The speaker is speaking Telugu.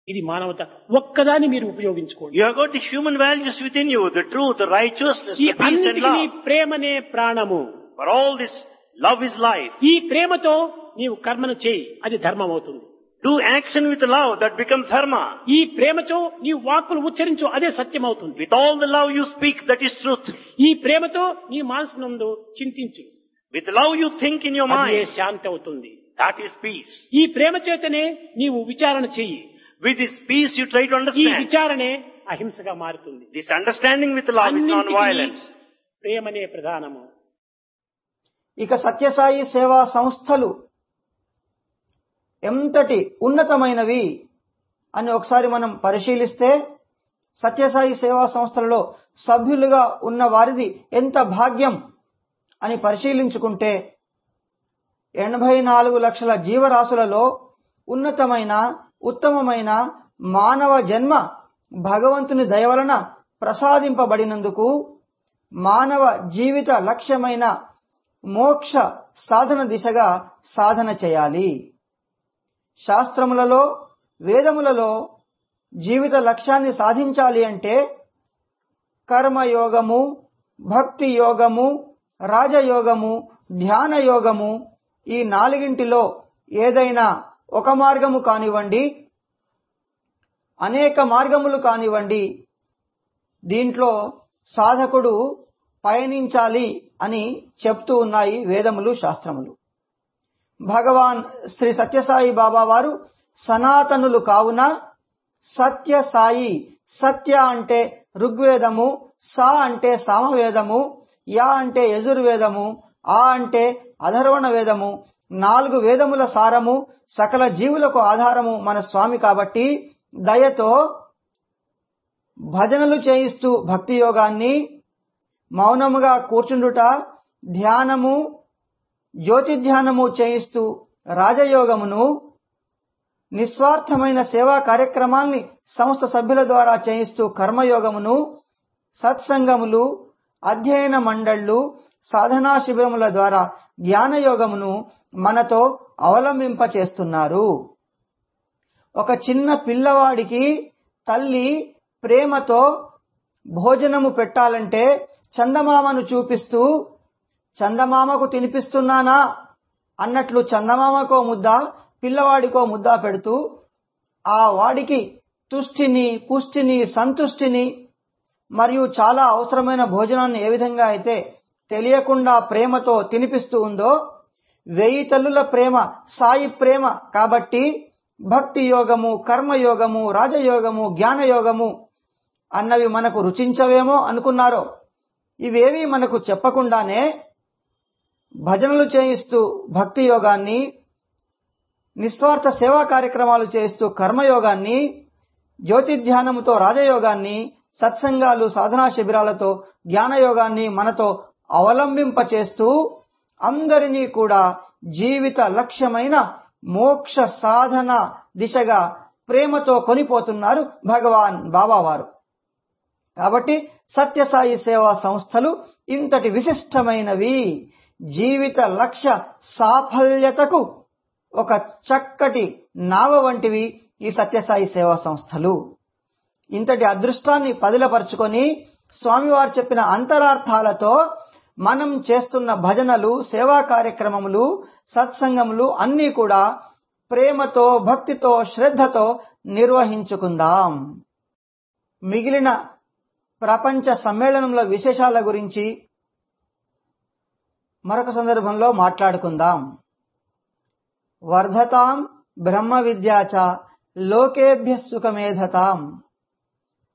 ఇది మానవత ఒక్కదాన్ని మీరు ఉపయోగించుకోండి You have got the human values within you, the truth, the righteousness, ఈ the peace and అన్నిటికీ love. ప్రేమనే ప్రాణము For all this, love is life. ఈ ప్రేమతో నీవు కర్మను చేయి అది ధర్మం అవుతుంది Do action with love, that becomes dharma. ఈ ప్రేమతో నీవు వాక్కులు ఉచ్చరించు అదే సత్యం అవుతుంది With all the love you speak, that is truth. ఈ ప్రేమతో నీ మనసునందు చింతించు With love you think in your అదే mind, శాంతి అవుతుంది that is peace. ఈ ప్రేమ చేతనే నీవు విచారణ చెయ్యి With this peace you try to ఈ understand. విచారణే అహింసగా మారుతుంది This understanding with love is అన్నింటికీ non-violence. ప్రేమనే ప్రధానము ఇక సత్యసాయి సేవా సంస్థలు ఎంతటి ఉన్నతమైనవి అని ఒకసారి మనం పరిశీలిస్తే సత్యసాయి సేవా సంస్థలలో సభ్యులుగా ఉన్న వారిది ఎంత భాగ్యం అని పరిశీలించుకుంటే ఎనభై నాలుగు లక్షల జీవరాశులలో ఉన్నతమైన ఉత్తమమైన మానవ జన్మ భగవంతుని దయ వలన ప్రసాదింపబడినందుకు మానవ జీవిత లక్ష్యమైన మోక్ష సాధన దిశగా సాధన చేయాలి శాస్త్రములలో వేదములలో జీవిత లక్ష్యాన్ని సాధించాలి అంటే కర్మయోగము భక్తి యోగము రాజయోగము ధ్యాన యోగము ఈ నాలుగింటిలో ఏదైనా ఒక మార్గము కానివ్వండి అనేక మార్గములు కానివ్వండి దీంట్లో సాధకుడు పయనించాలి అని చెప్తూ ఉన్నాయి వేదములు శాస్త్రములు భగవాన్ శ్రీ సత్యసాయి బాబా వారు సనాతనులు కావున సత్య సాయి సత్య అంటే ఋగ్వేదము సా అంటే సామవేదము యా అంటే యజుర్వేదము ఆ అంటే అధర్వణ వేదము నాలుగు వేదముల సారము సకల జీవులకు ఆధారము మన స్వామి కాబట్టి దయతో భజనలు చేయిస్తూ భక్తి యోగాన్ని మౌనముగా కూర్చుండుట ధ్యానము జ్యోతి ధ్యానము చేయిస్తూ రాజయోగమును నిస్వార్థమైన సేవా కార్యక్రమాల్ని సంస్థ సభ్యుల ద్వారా చేయిస్తూ కర్మయోగమును సత్సంగములు అధ్యయన మండళ్లు సాధనా శిబిరముల ద్వారా జ్ఞానయోగమును మనతో అవలంబింప చేస్తున్నారు ఒక చిన్న పిల్లవాడికి తల్లి ప్రేమతో భోజనము పెట్టాలంటే చందమామను చూపిస్తూ చందమామకు తినిపిస్తున్నానా అన్నట్లు చందమామకో ముద్ద పిల్లవాడికో ముద్ద పెడుతూ ఆ వాడికి తుష్టిని పుష్టిని సంతుష్టిని మరియు చాలా అవసరమైన భోజనాన్ని ఏ విధంగా అయితే తెలియకుండా ప్రేమతో తినిపిస్తూ ఉందో వెయ్యి తల్లుల ప్రేమ సాయి ప్రేమ కాబట్టి భక్తి యోగము కర్మయోగము రాజయోగము జ్ఞానయోగము అన్నవి మనకు రుచించవేమో అనుకున్నారో ఇవేవి మనకు చెప్పకుండానే భజనలు చేయిస్తూ భక్తి యోగాన్ని నిస్వార్థ సేవా కార్యక్రమాలు చేస్తూ కర్మయోగాన్ని జ్యోతి ధ్యానముతో రాజయోగాన్ని సత్సంగాలు సాధనా శిబిరాలతో జ్ఞానయోగాన్ని మనతో అవలంబింపచేస్తూ అందరినీ కూడా జీవిత లక్ష్యమైన మోక్ష సాధన దిశగా ప్రేమతో కొనిపోతున్నారు భగవాన్ బాబావారు కాబట్టి సత్యసాయి సేవా సంస్థలు ఇంతటి విశిష్టమైనవి జీవిత లక్ష్య సాఫల్యతకు ఒక చక్కటి నావ వంటివి ఈ సత్యసాయి సేవా సంస్థలు ఇంతటి అదృష్టాన్ని పదిలపరుచుకొని స్వామివారు చెప్పిన అంతరార్థాలతో మనం చేస్తున్న భజనలు సేవా కార్యక్రమములు సత్సంగములు అన్నీ కూడా ప్రేమతో భక్తితో శ్రద్ధతో నిర్వహించుకుందాం మిగిలిన ప్రపంచ సమ్మేళనంలో విశేషాల గురించి మరొక సందర్భంలో మాట్లాడుకుందాం వర్ధతాం బ్రహ్మ విద్యాచ లోకేభ్య సుఖమేధతాం